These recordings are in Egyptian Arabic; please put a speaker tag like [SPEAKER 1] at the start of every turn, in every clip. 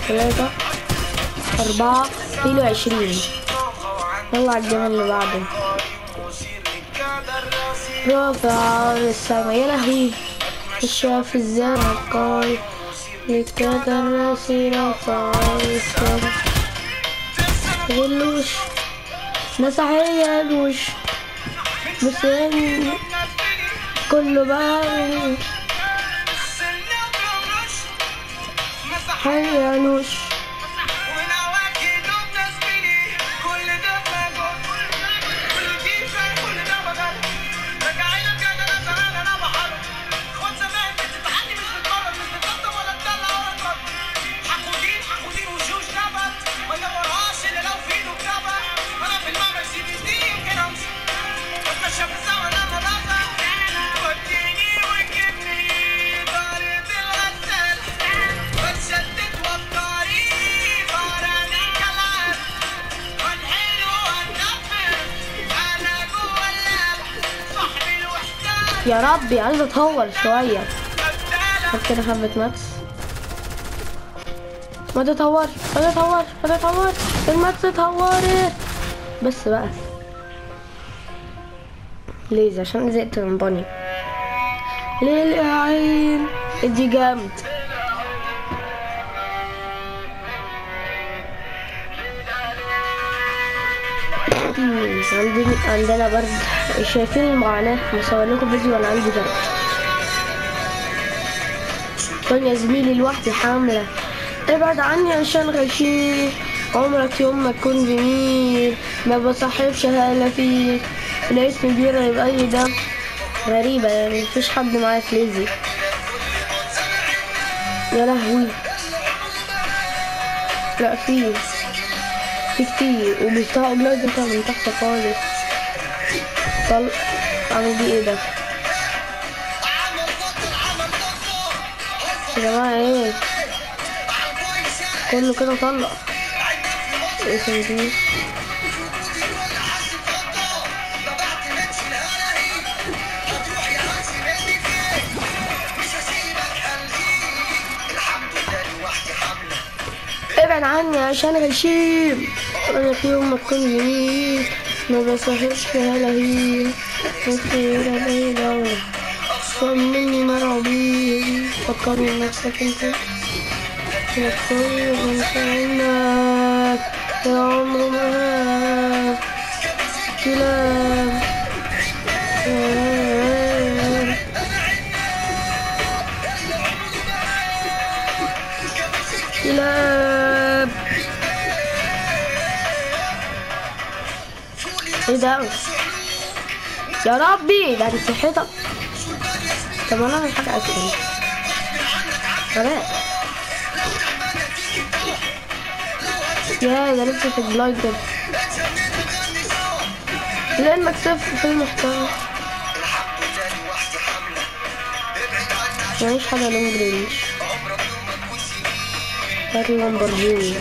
[SPEAKER 1] ثلاثة أربعة كيلو عشرين يلا على الجبل اللي بعده رافع السما يا لهوي الشاف الزرع قال لكذا الراسي رافع السما غلوش مسحية الوش بس يعني كله بقى حيالوش
[SPEAKER 2] شاف الزمن لما بزع وديني وجبني طارد الغسالة بتشتت وبطاري طارني كلام والحلو هنكفر انا جوا اللعب صاحبي الوحدة
[SPEAKER 1] يا ربي عايزة اطول شوية
[SPEAKER 2] بدالة
[SPEAKER 1] خد كده حبة ماكس ما تتهورش ما تتهورش ما تتهورش الماكس اتهورت بس بقى ليز عشان زهقت من بني للعين ادي جامد مم، عندي عندنا برد شايفين المعاناة مصور لكم فيديو وانا عندي برد كن يا زميلي لوحدي حاملة ابعد عني عشان غشيم عمرك يوم ما تكون جميل ما بصاحبش هالة فيك الاسم بيرعب أي دم غريبة يعني مفيش حد معايا في ليزي يا لهوي لا في في كتير وبيفتحوا بلاد انت من تحت خالص طل عامل دي ايه ده يا جماعة ايه كله كده طلق ايه دي ابعد عني عشان غشيم انا في يوم ما تكون جميل ما بصاحبش هلاهيل مصير اي دولة اصلا مني مرعوبين فكرني نفسك انت فكرني انت انك يا عمر ما كلام كلاب ايه ده يا ربي ده انت صحتك طب انا اعمل حاجه اسهل خلاص يا ده لسه في الجلايدر لانك صفر في المحتوى مفيش حاجه لونج رينج هات لامبورجيني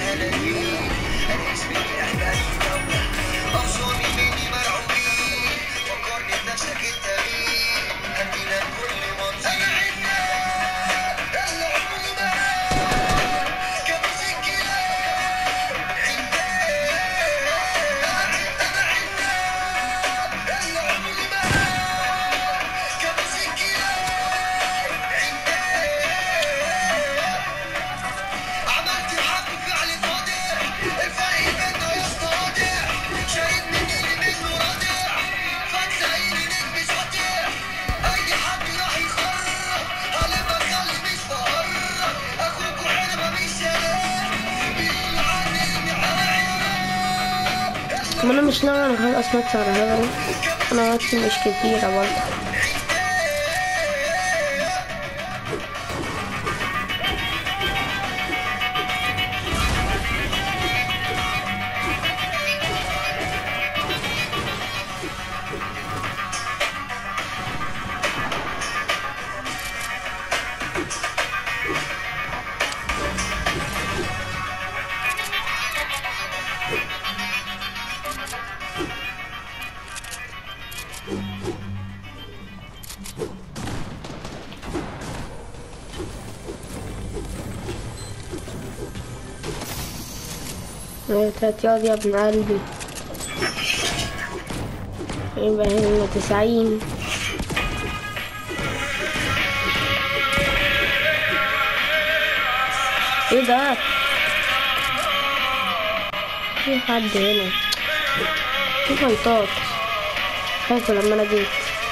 [SPEAKER 2] عملت الحق فعل صادق الفرق بيننا يصطادع شايف من اللي منه رادع فتلاقيني نجم ساطع اي حد راح يخرب هلبة خلي مش بهرب اخوك وحرمة مش شارع بيقولوا عني اني عارف
[SPEAKER 1] ما انا مش ناوي انا خلاص مات على هذا انا وقتي مش كتيرة برضه تلات ياض يا ابن قلبي يبقى هنا تسعين ايه ده في حد هنا في فايتات خايفة لما انا جيت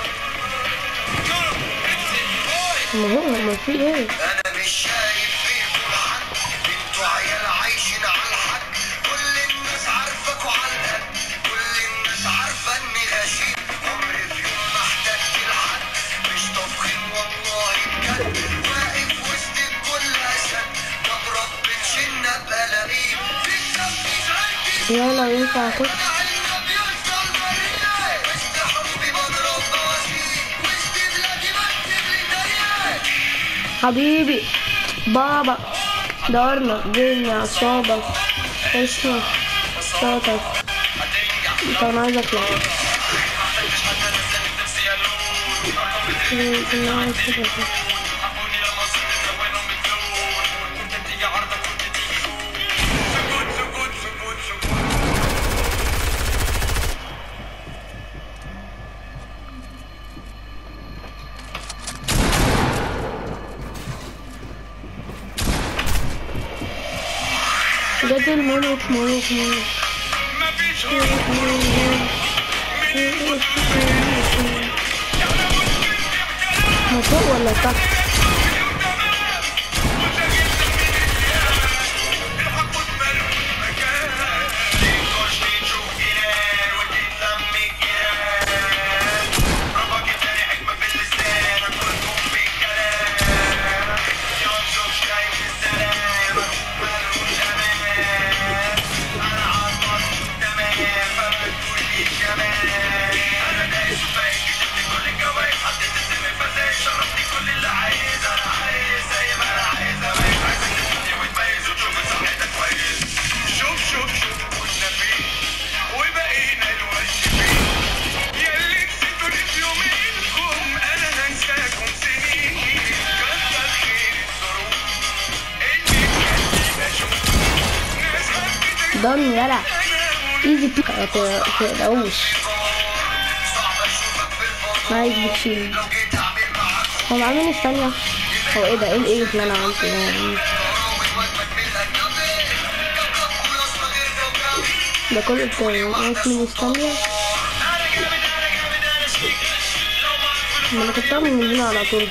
[SPEAKER 1] ما هو ما في ايه
[SPEAKER 2] انا مش شايف فيكم حد انتوا عيال عايشين على الحد كل الناس عارفاكوا على القد كل الناس عارفه اني غشيم عمري في يوم ما احتجت لحد مش طبخين والله بجد واقف وسط الكل اسد بضرب بتشن ابقى لئيم في التنفيذ عندي
[SPEAKER 1] يا لو ينفع كنت حبيبي بابا دارنا جيني عصابة اسمه شاطر انت انا عايز اطلع جد الملك ملك ملك هو فوق ولا تحت
[SPEAKER 2] شوف شوف شوف كنا فين وبقينا الوش فين ياللي نسيتوني في يومينكم انا هنساكم سنين كتر خير الظروف اني بجد اشوف ناس حبت
[SPEAKER 1] دون يلا ايزي بي تقلقوش
[SPEAKER 2] صعب اشوفك في الفضاء
[SPEAKER 1] عايز بتشيل
[SPEAKER 2] لو جيت اعمل معاك
[SPEAKER 1] هو عامل الثانية هو ايه ده ايه الايه اللي انا عملته ده يعني؟ ده كل التاني اسمه الثانية ما انا كنت اعمل من هنا على طول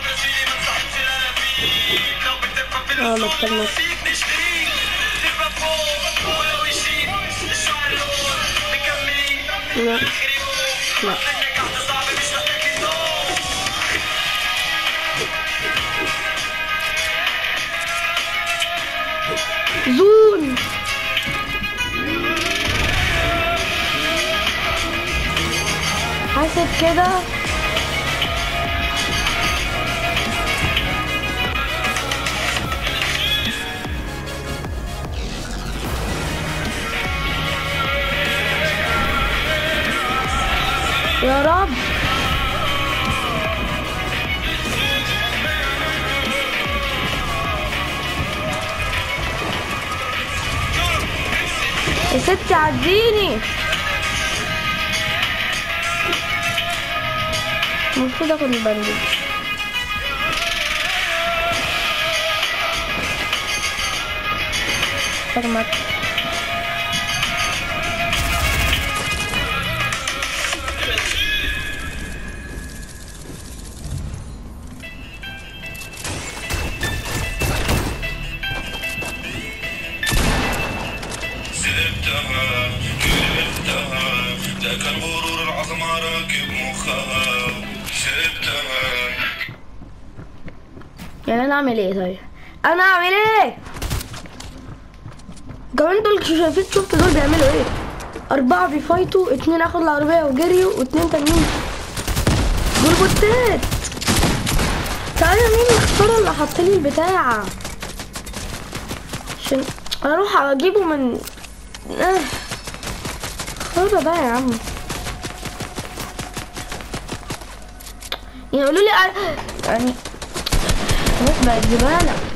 [SPEAKER 1] اه محتاج نفس لا لا زون حاسب كده يا رب يا ستي عديني المفروض اخد البندج فرمت
[SPEAKER 2] سبتها كرهتها ذاك الغرور العظمى راكب مخها سبتها
[SPEAKER 1] يعني انا اعمل ايه طيب انا اعمل ايه كمان دول شايفين شفت دول بيعملوا ايه اربعة بيفايتوا اتنين اخد العربية وجريوا واتنين تانيين دول بوتات تعالى مين الخسارة اللي حطلي البتاع عشان اروح اجيبه من اه خلاص بقى يا عم يقولوا لي يعني خلاص بقت زبالة